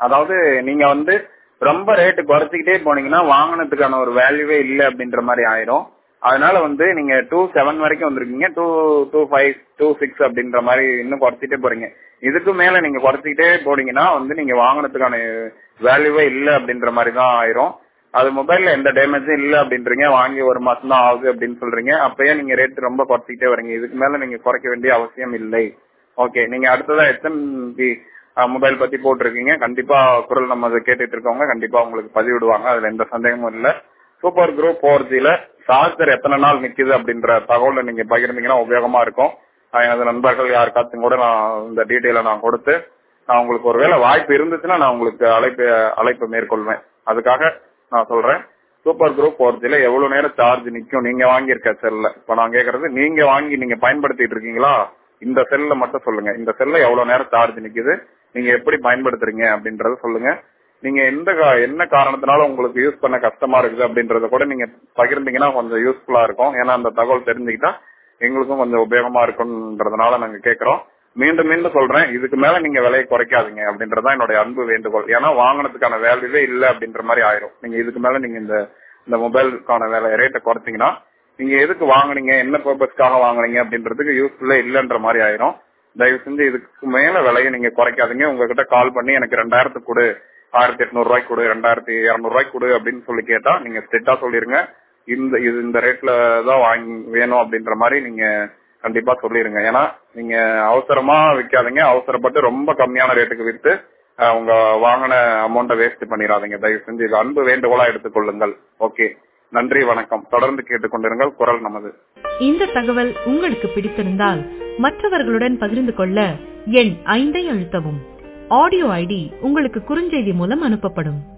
அதாவது நீங்க வந்து ரொம்ப ரேட்டு குறைச்சிக்கிட்டே போனீங்கன்னா வாங்கினதுக்கான ஒரு வேல்யூவே இல்லை அப்படின்ற மாதிரி ஆயிரும் அதனால வந்து நீங்க டூ செவன் வரைக்கும் வந்திருக்கீங்க two two five two six அப்படின்ற மாதிரி இன்னும் குறைச்சிட்டே போறீங்க இதுக்கு மேல நீங்க குறைச்சிக்கிட்டே போனீங்கன்னா வந்து நீங்க வாங்கினதுக்கான வேல்யூவே இல்லை அப்படின்ற மாதிரி தான் ஆயிரும் அது மொபைல்ல எந்த டேமேஜும் இல்ல அப்படின்றீங்க வாங்கி ஒரு மாசம் தான் ஆகுது அப்படின்னு சொல்றீங்க அப்பயே நீங்க ரேட் ரொம்ப குறைச்சிக்கிட்டே வரீங்க இதுக்கு மேல நீங்க குறைக்க வேண்டிய அவசியம் இல்லை ஓகே நீங்க அடுத்ததா எஸ்எம்பி மொபைல் பத்தி போட்டிருக்கீங்க கண்டிப்பா குரல் நம்ம அதை கேட்டுட்டு இருக்கவங்க கண்டிப்பா உங்களுக்கு பதிவிடுவாங்க அதுல எந்த சந்தேகமும் இல்ல சூப்பர் குரூப் ஃபோர் ஜில சார்ஜர் எத்தனை நாள் நிக்குது அப்படின்ற தகவலை நீங்க பகிர்ந்தீங்கன்னா உபயோகமா இருக்கும் அஹ் எனது நண்பர்கள் யாருக்காச்சும் கூட நான் இந்த டீட்டெயிலை நான் கொடுத்து நான் உங்களுக்கு ஒருவேளை வாய்ப்பு இருந்துச்சுன்னா நான் உங்களுக்கு அழைப்பு அழைப்பு மேற்கொள்வேன் அதுக்காக நான் சொல்றேன் சூப்பர் குரூப் ஃபோர் ஜில எவ்வளவு நேரம் சார்ஜ் நிக்கும் நீங்க வாங்கியிருக்க செல்ல இப்ப நான் கேக்குறது நீங்க வாங்கி நீங்க பயன்படுத்திட்டு இருக்கீங்களா இந்த செல்ல மட்டும் சொல்லுங்க இந்த செல்ல எவ்வளவு நேரம் சார்ஜ் நிக்குது நீங்க எப்படி பயன்படுத்துறீங்க அப்படின்றத சொல்லுங்க நீங்க எந்த கா- என்ன காரணத்தினால உங்களுக்கு யூஸ் பண்ண கஷ்டமா இருக்குது அப்படின்றத கூட நீங்க பகிர்ந்தீங்கன்னா கொஞ்சம் யூஸ்ஃபுல்லா இருக்கும் ஏன்னா அந்த தகவல் தெரிஞ்சுக்கிட்டா எங்களுக்கும் கொஞ்சம் உபயோகமா இருக்கும்ன்றதுனால நாங்க கேக்குறோம் மீண்டும் மீண்டும் சொல்றேன் இதுக்கு மேல நீங்க விலையை குறைக்காதீங்க அப்படின்றதான் என்னுடைய அன்பு வேண்டுகோள் ஏன்னா வாங்கினதுக்கான வேல்யூவே இல்ல அப்படின்ற மாதிரி ஆயிரும் நீங்க இதுக்கு மேல நீங்க இந்த இந்த மொபைலுக்கான வேலை ரேட்டை குறைச்சீங்கன்னா நீங்க எதுக்கு வாங்குனீங்க என்ன பர்பஸ்க்காக வாங்குனீங்க அப்படின்றதுக்கு யூஸ்ஃபுல்லா இல்லன்ற மாதிரி ஆயிரும் தயவு செஞ்சு இதுக்கு மேல விலையை நீங்க குறைக்காதீங்க உங்ககிட்ட கால் பண்ணி எனக்கு ரெண்டாயிரத்துக்கு கொடு ஆயிரத்தி எட்நூறு ரூபாய்க்கு கொடு ரெண்டாயிரத்தி இருநூறு ரூபாய்க்கு கொடு அப்படின்னு சொல்லி கேட்டா நீங்க ஸ்ட்ரிக்டா சொல்லிருங்க இந்த இது இந்த ரேட்ல தான் வாங்கி வேணும் அப்படின்ற மாதிரி நீங்க கண்டிப்பா சொல்லிருங்க ஏன்னா நீங்க அவசரமா விற்காதீங்க அவசரப்பட்டு ரொம்ப கம்மியான ரேட்டுக்கு வித்து அஹ், உங்க வாங்கின அமௌண்ட்டை வேஸ்ட் பண்ணிடாதீங்க தயவு செஞ்சு இது அன்பு வேண்டுகோளா எடுத்துக்கொள்ளுங்கள் ஓகே நன்றி வணக்கம் தொடர்ந்து கேட்டுக்கொண்டிருங்கள் குரல் நமது இந்த தகவல் உங்களுக்கு பிடித்திருந்தால் மற்றவர்களுடன் பகிர்ந்து கொள்ள எண் ஐந்தை அழுத்தவும் ஆடியோ ஐடி உங்களுக்கு குறுஞ்செய்தி மூலம் அனுப்பப்படும்